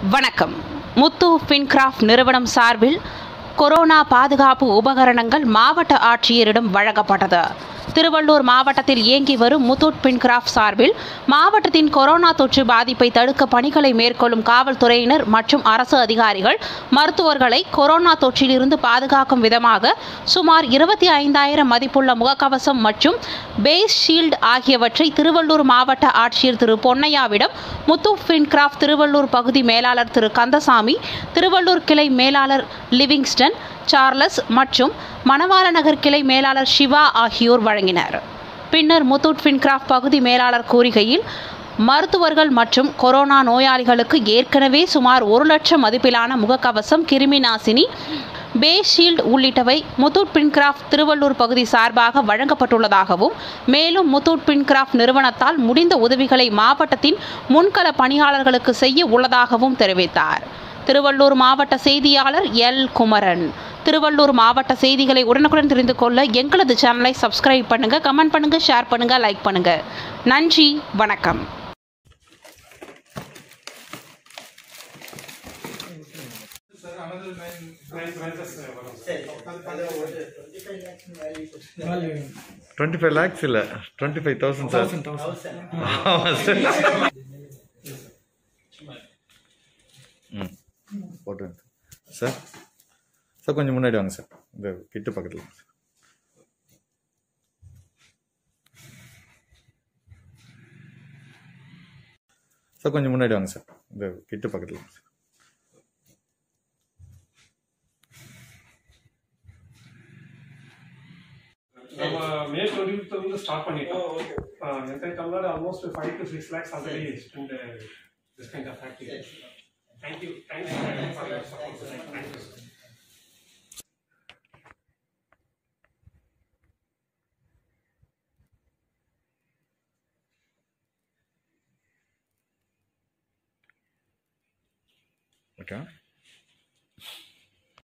வணக்கம் முத்து பின்கிராஃப்ட் நிறுவனம் சார்பில் கொரோனா பாதுகாப்பு உபகரணங்கள் மாவட்ட ஆட்சியரிடம் வழங்கப்பட்டது திருவள்ளூர் மாவட்டத்தில் இயங்கி வரும் முத்தூட் பின்கிராஃப்ட் சார்பில் மாவட்டத்தின் கொரோனா தொற்று பாதிப்பை தடுக்க பணிகளை மேற்கொள்ளும் காவல்துறையினர் மற்றும் அரசு அதிகாரிகள் மருத்துவர்களை கொரோனா தொற்றிலிருந்து பாதுகாக்கும் விதமாக சுமார் இருபத்தி ஐந்தாயிரம் மதிப்புள்ள முகக்கவசம் மற்றும் பேஸ் ஷீல்டு ஆகியவற்றை திருவள்ளூர் மாவட்ட ஆட்சியர் திரு பொன்னையாவிடம் முத்து பின்கிராஃப்ட் திருவள்ளூர் பகுதி மேலாளர் திரு கந்தசாமி திருவள்ளூர் கிளை மேலாளர் லிவிங்ஸ்டன் சார்லஸ் மற்றும் மணவாள நகர் கிளை மேலாளர் சிவா ஆகியோர் வழங்கினர் பின்னர் முத்தூட் பின்கிராஃப்ட் பகுதி மேலாளர் கூறுகையில் மருத்துவர்கள் மற்றும் கொரோனா நோயாளிகளுக்கு ஏற்கனவே சுமார் ஒரு லட்சம் மதிப்பிலான முகக்கவசம் கிருமி நாசினி பே ஷீல்ட் உள்ளிட்டவை முத்தூட் பின்கிராஃப்ட் திருவள்ளூர் பகுதி சார்பாக வழங்கப்பட்டுள்ளதாகவும் மேலும் முத்தூட் பின்கிராஃப்ட் நிறுவனத்தால் முடிந்த உதவிகளை மாவட்டத்தின் முன்கள பணியாளர்களுக்கு செய்ய உள்ளதாகவும் தெரிவித்தார் திருவள்ளூர் மாவட்ட செய்தியாளர் எல் குமரன் திருவள்ளூர் மாவட்ட செய்திகளை உடனுக்குடன் தெரிந்து கொள்ள எங்களது சேனலை சப்ஸ்கிரைப் பண்ணுங்க கமெண்ட் பண்ணுங்க ஷேர் பண்ணுங்க லைக் பண்ணுங்க நன்றி வணக்கம் Sir, another nine, nine branches uh, வரும் sir. டுவெண்ட்டி ஃபைவ் லேக்ஸ் இல்லை டுவெண்ட்டி ஃபைவ் தௌசண்ட் சார் ஆமாம் சார் ம் போட்டுருங்க சார் சார் கொஞ்சம் முன்னாடி வாங்க சார் இந்த கிட்டு பக்கத்தில் வாங்க சார் சார் கொஞ்சம் முன்னாடி வாங்க சார் இந்த கிட்டு பக்கத்தில் வாங்க சார் நம்ம மே டுவெண்ட்டி வந்து ஸ்டார்ட் பண்ணிட்டோம் எத்தனை tumbler almost five to six lakhs already spend this kind of activity thank you thank you for your support thank you sir okay